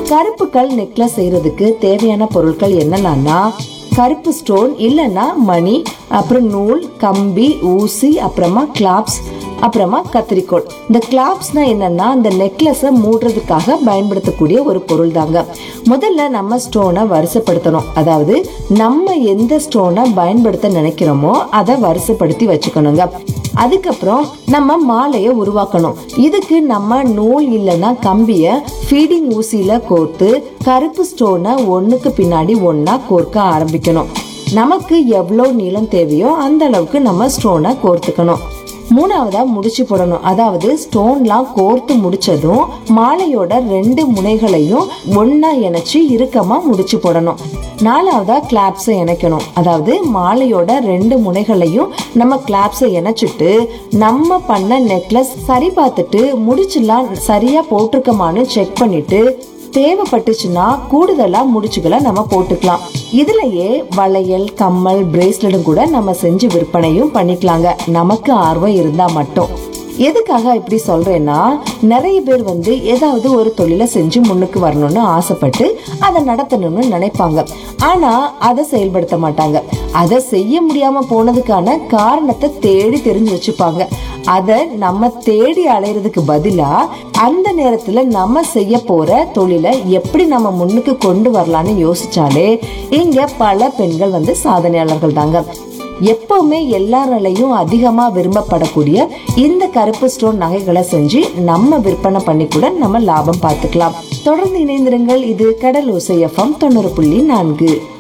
கருப்பு கல் நெக்லஸ் செய்யறதுக்கு தேவையான பொருட்கள் என்னென்னா கருப்பு ஸ்டோன் இல்லைன்னா மணி அப்புறம் நூல் கம்பி ஊசி அப்புறமா கிளாப்ஸ் அப்புறமா கத்திரிக்கோல் இந்த கிளாப்ஸ்னா என்னன்னா இந்த நெக்லஸை மூடுறதுக்காக பயன்படுத்தக்கூடிய ஒரு பொருள் தாங்க முதல்ல நம்ம ஸ்டோனை வரிசைப்படுத்தணும் அதாவது நம்ம எந்த ஸ்டோனை பயன்படுத்த நினைக்கிறோமோ அதை வரிசைப்படுத்தி வச்சுக்கணுங்க அதுக்கப்புறம் நம்ம மாலையை உருவாக்கணும் இதுக்கு நம்ம நூல் இல்லைன்னா கம்பிய ஃபீடிங் ஊசியில கோர்த்து கருப்பு ஸ்டோனை ஒண்ணுக்கு பின்னாடி ஒண்ணா கோர்க்க ஆரம்பிக்கணும் நமக்கு எவ்வளோ நீளம் தேவையோ அந்த அளவுக்கு நம்ம ஸ்டோனை கோர்த்துக்கணும் மூணாவதா முடிச்சு போடணும் அதாவது ஸ்டோன்லாம் கோர்த்து முடிச்சதும் மாலையோட ரெண்டு முனைகளையும் ஒண்ணா இணைச்சு இறுக்கமா முடிச்சு போடணும் நாலாவதா கிளாப்ஸை இணைக்கணும் அதாவது மாலையோட ரெண்டு முனைகளையும் நம்ம கிளாப்ஸை இணைச்சிட்டு நம்ம பண்ண நெக்லஸ் சரி பார்த்துட்டு முடிச்சுலாம் சரியா போட்டிருக்கமான்னு செக் பண்ணிட்டு தேவைப்பட்டுச்சுன்னா கூடுதலா முடிச்சுகளை நம்ம போட்டுக்கலாம் இதுலயே வளையல் கம்மல் பிரேஸ்லெட்டும் கூட நம்ம செஞ்சு விற்பனையும் பண்ணிக்கலாங்க நமக்கு ஆர்வம் இருந்தா மட்டும் எதுக்காக இப்படி சொல்றேன்னா நிறைய பேர் வந்து ஏதாவது ஒரு தொழிலை செஞ்சு முன்னுக்கு வரணும்னு ஆசைப்பட்டு அதை நடத்தணும்னு நினைப்பாங்க ஆனா அதை செயல்படுத்த மாட்டாங்க அதை செய்ய முடியாம போனதுக்கான காரணத்தை தேடி தெரிஞ்சு வச்சுப்பாங்க அதை நம்ம தேடி அலையிறதுக்கு பதிலா அந்த நேரத்துல நம்ம செய்ய போற தொழிலை எப்படி நம்ம முன்னுக்கு கொண்டு வரலாம்னு யோசிச்சாலே இங்க பல பெண்கள் வந்து சாதனையாளர்கள் தாங்க எப்பவுமே எல்லாராலையும் அதிகமா விரும்பப்படக்கூடிய இந்த கருப்பு ஸ்டோன் நகைகளை செஞ்சு நம்ம விற்பனை பண்ணி கூட நம்ம லாபம் பார்த்துக்கலாம் தொடர்ந்து இணைந்திருங்கள் இது கடல் ஓசை எஃப்எம் தொண்ணூறு புள்ளி நான்கு